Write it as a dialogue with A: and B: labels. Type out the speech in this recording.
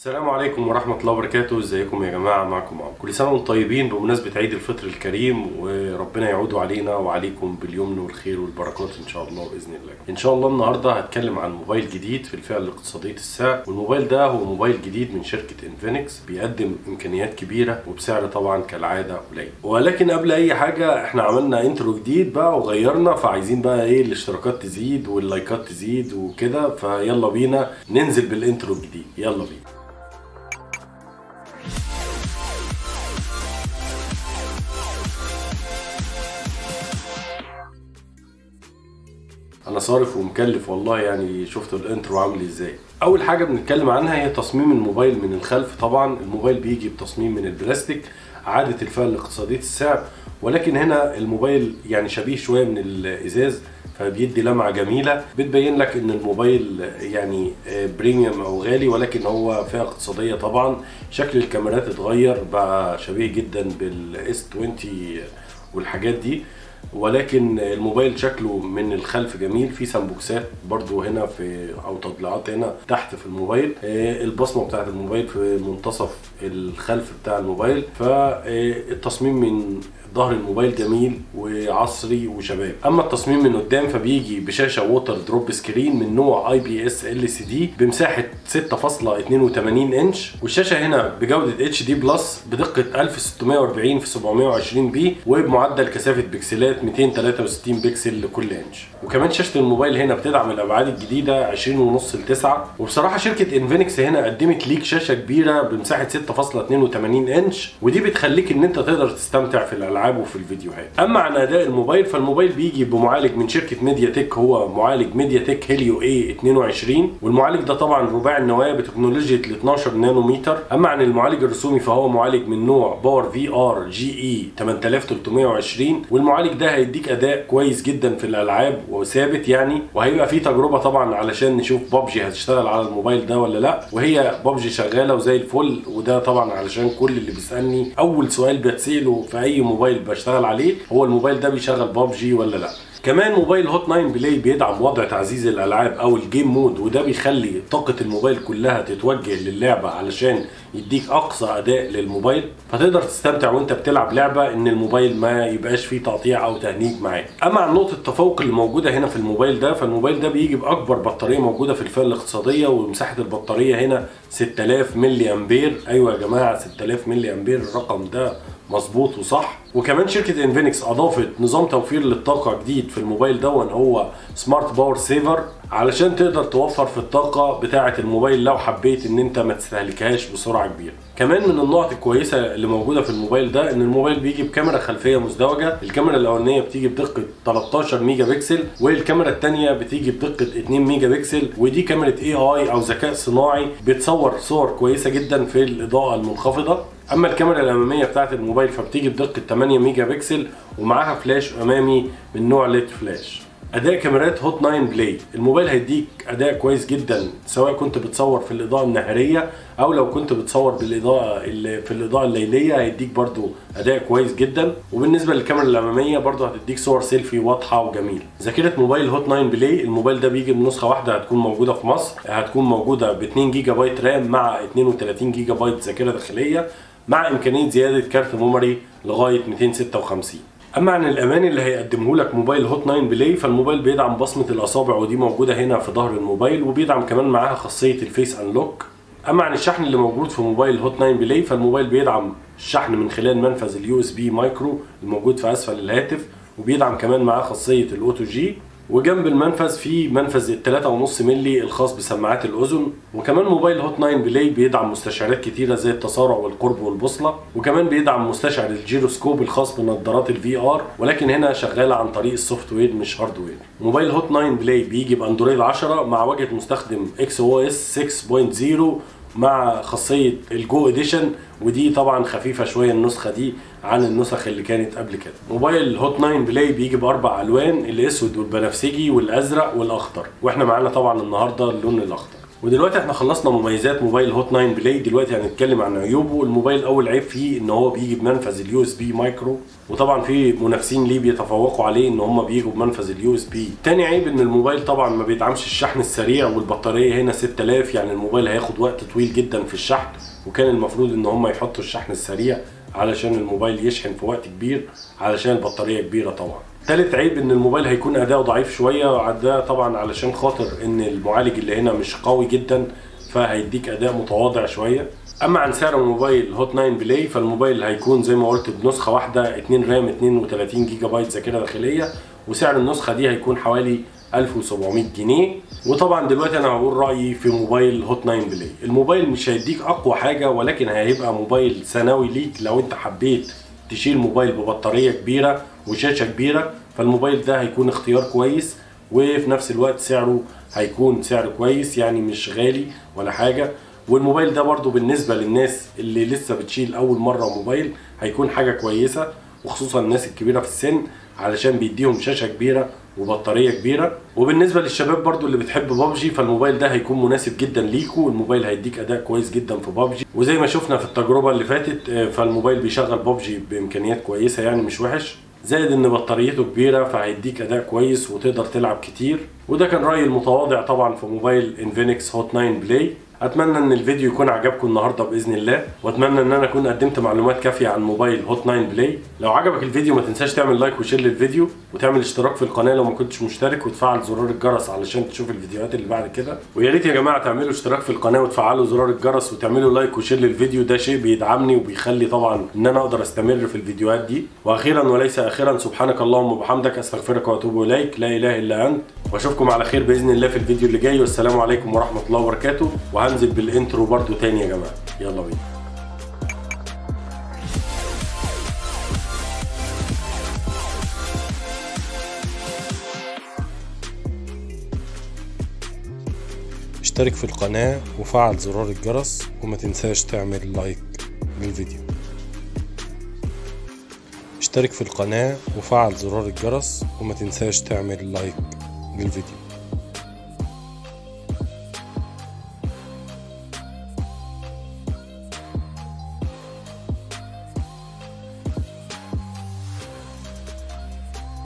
A: السلام عليكم ورحمة الله وبركاته ازيكم يا جماعة معكم عمرو كل سنة وانتم طيبين بمناسبة عيد الفطر الكريم وربنا يعود علينا وعليكم باليمن والخير والبركات ان شاء الله بإذن الله ان شاء الله النهاردة هتكلم عن موبايل جديد في الفئة الاقتصادية السعر والموبايل ده هو موبايل جديد من شركة انفينكس بيقدم امكانيات كبيرة وبسعر طبعا كالعادة قليل ولكن قبل اي حاجة احنا عملنا انترو جديد بقى وغيرنا فعايزين بقى ايه الاشتراكات تزيد واللايكات تزيد وكده فيلا بينا ننزل بالانترو الجديد يلا بينا انا صارف ومكلف والله يعني شفت الانترو عامل ازاي اول حاجه بنتكلم عنها هي تصميم الموبايل من الخلف طبعا الموبايل بيجي بتصميم من البلاستيك عاده الفئه الاقتصاديه السعر ولكن هنا الموبايل يعني شبيه شويه من الازاز فبيدي لمعه جميله بتبين لك ان الموبايل يعني بريميوم او غالي ولكن هو فئه اقتصاديه طبعا شكل الكاميرات اتغير بقى شبيه جدا بالاس 20 والحاجات دي ولكن الموبايل شكله من الخلف جميل في سامبوكسات برضو هنا في او تضليعات هنا تحت في الموبايل البصمه بتاعت الموبايل في منتصف الخلف بتاع الموبايل فالتصميم من ظهر الموبايل جميل وعصري وشباب اما التصميم من قدام فبيجي بشاشه ووتر دروب سكرين من نوع اي بي اس ال سي دي بمساحه 6.82 انش والشاشه هنا بجوده اتش دي بلس بدقه 1640 في 720 بي وبمعدل كثافه بكسلات 263 بكسل لكل انش وكمان شاشه الموبايل هنا بتدعم الابعاد الجديده 20.5 ل 9 وبصراحه شركه انفينكس هنا قدمت ليك شاشه كبيره بمساحه 6.82 انش ودي بتخليك ان انت تقدر تستمتع في الالعاب الالعاب وفي الفيديوهات اما عن اداء الموبايل فالموبايل بيجي بمعالج من شركه ميديا تك هو معالج ميديا تك هيليو اي 22 والمعالج ده طبعا رباعي النواه بتكنولوجيا ال 12 نانومتر اما عن المعالج الرسومي فهو معالج من نوع باور في ار جي اي 8320 والمعالج ده هيديك اداء كويس جدا في الالعاب وثابت يعني وهيبقى فيه تجربه طبعا علشان نشوف بابجي هتشتغل على الموبايل ده ولا لا وهي بابجي شغاله وزي الفل وده طبعا علشان كل اللي بيسالني اول سؤال بتساله في اي موبايل بشتغل عليه هو الموبايل ده بيشغل بابجي ولا لا كمان موبايل هوت 9 بلاي بيدعم وضع تعزيز الالعاب او الجيم مود وده بيخلي طاقه الموبايل كلها تتوجه للعبه علشان يديك اقصى اداء للموبايل فتقدر تستمتع وانت بتلعب لعبه ان الموبايل ما يبقاش فيه تقطيع او تهنيج معاك اما عن نقطه التفوق اللي موجوده هنا في الموبايل ده فالموبايل ده بيجي باكبر بطاريه موجوده في الفئه الاقتصاديه ومساحه البطاريه هنا 6000 ملي امبير ايوه يا جماعه 6000 ملي امبير الرقم ده مظبوط وصح وكمان شركه انفينكس اضافت نظام توفير للطاقه جديد في الموبايل دون هو سمارت باور سيفر علشان تقدر توفر في الطاقه بتاعه الموبايل لو حبيت ان انت ما تستهلكهاش بسرعه كبيره كمان من النقط الكويسه اللي موجوده في الموبايل ده ان الموبايل بيجي بكاميرا خلفيه مزدوجه الكاميرا الاولانيه بتيجي بدقه 13 ميجا بكسل والكاميرا الثانيه بتيجي بدقه 2 ميجا بكسل ودي كاميرا اي اي او ذكاء صناعي بتصور صور كويسه جدا في الاضاءه المنخفضه اما الكاميرا الاماميه بتاعه الموبايل فبتيجي بدقه 8 ميجا بكسل ومعاها فلاش امامي من نوع ليد فلاش اداء كاميرات هوت 9 بلاي الموبايل هيديك اداء كويس جدا سواء كنت بتصور في الاضاءه النهاريه او لو كنت بتصور بالاضاءه اللي في الاضاءه الليليه هيديك برضو اداء كويس جدا وبالنسبه للكاميرا الاماميه برضو هتديك صور سيلفي واضحه وجميله ذاكره موبايل هوت 9 بلاي الموبايل ده بيجي بنسخه واحده هتكون موجوده في مصر هتكون موجوده ب 2 جيجا بايت رام مع 32 جيجا بايت ذاكره داخليه مع امكانيه زياده كارت ميموري لغايه 256 اما عن الامان اللي هيقدمه لك موبايل هوت 9 بلاي فالموبايل بيدعم بصمه الاصابع ودي موجوده هنا في ظهر الموبايل وبيدعم كمان معاها خاصيه الفيس انلوك اما عن الشحن اللي موجود في موبايل هوت 9 بلاي فالموبايل بيدعم الشحن من خلال منفذ اليو اس بي مايكرو الموجود في اسفل الهاتف وبيدعم كمان معاه خاصيه الاوتو جي وجنب المنفذ في منفذ ال 3.5 مللي الخاص بسماعات الاذن وكمان موبايل هوت 9 بلاي بيدعم مستشعرات كتيره زي التسارع والقرب والبوصله وكمان بيدعم مستشعر الجيروسكوب الخاص بنظارات الفي ار ولكن هنا شغاله عن طريق السوفت وير مش هاردوير موبايل هوت 9 بلاي بيجي باندرويد 10 مع واجهه مستخدم اكس او اس 6.0 مع خاصيه الجو اديشن ودي طبعا خفيفه شويه النسخه دي عن النسخ اللي كانت قبل كده موبايل هوت 9 بلاي بيجي باربع الوان الاسود والبنفسجي والازرق والاخضر واحنا معانا طبعا النهارده اللون الاخضر ودلوقتي احنا خلصنا مميزات موبايل هوت 9 بلاي دلوقتي هنتكلم عن عيوبه الموبايل اول عيب فيه ان هو بيجي بمنفذ اليو اس بي مايكرو وطبعا في منافسين ليه بيتفوقوا عليه ان هم بيجوا بمنفذ اليو اس بي تاني عيب ان الموبايل طبعا ما بيدعمش الشحن السريع والبطاريه هنا 6000 يعني الموبايل هياخد وقت طويل جدا في الشحن وكان المفروض ان هم يحطوا الشحن السريع علشان الموبايل يشحن في وقت كبير علشان البطاريه كبيره طبعا تالت عيب ان الموبايل هيكون اداؤه ضعيف شويه ده طبعا علشان خاطر ان المعالج اللي هنا مش قوي جدا فهيديك اداء متواضع شويه اما عن سعر الموبايل هوت 9 بلاي فالموبايل هيكون زي ما قلت بنسخه واحده 2 رام 32 جيجا بايت ذاكره داخليه وسعر النسخه دي هيكون حوالي 1700 جنيه وطبعا دلوقتي انا هقول رايي في موبايل هوت 9 بلاي الموبايل مش هيديك اقوى حاجه ولكن هيبقى موبايل ثانوي ليك لو انت حبيت تشيل موبايل ببطاريه كبيره وشاشه كبيره فالموبايل ده هيكون اختيار كويس وفي نفس الوقت سعره هيكون سعر كويس يعني مش غالي ولا حاجه والموبايل ده برضو بالنسبه للناس اللي لسه بتشيل اول مره موبايل هيكون حاجه كويسه وخصوصا الناس الكبيره في السن علشان بيديهم شاشه كبيره وبطاريه كبيره وبالنسبه للشباب برضو اللي بتحب بابجي فالموبايل ده هيكون مناسب جدا ليكو الموبايل هيديك اداء كويس جدا في بابجي وزي ما شفنا في التجربه اللي فاتت فالموبايل بيشغل بابجي بامكانيات كويسه يعني مش وحش زائد ان بطاريته كبيره فهيديك اداء كويس وتقدر تلعب كتير وده كان رايي المتواضع طبعا في موبايل انفينكس هوت 9 بلاي اتمنى ان الفيديو يكون عجبكم النهارده باذن الله واتمنى ان انا اكون قدمت معلومات كافيه عن موبايل هوت 9 بلاي لو عجبك الفيديو ما تنساش تعمل لايك وشير للفيديو وتعمل اشتراك في القناه لو ما كنتش مشترك وتفعل زرار الجرس علشان تشوف الفيديوهات اللي بعد كده ويا ريت يا جماعه تعملوا اشتراك في القناه وتفعلوا زرار الجرس وتعملوا لايك وشير للفيديو ده شيء بيدعمني وبيخلي طبعا ان انا اقدر استمر في الفيديوهات دي واخيرا وليس اخيرا سبحانك اللهم وبحمدك استغفرك واتوب اليك لا اله الا انت واشوفكم على خير باذن الله في الفيديو اللي جاي والسلام عليكم ورحمه الله وبركاته وهنزل بالانترو برضو تاني يا جماعه يلا بينا اشترك في القناة وفعل زرار الجرس وما تنساش تعمل لايك للفيديو اشترك في القناة وفعل زرار الجرس وما تنساش تعمل لايك للفيديو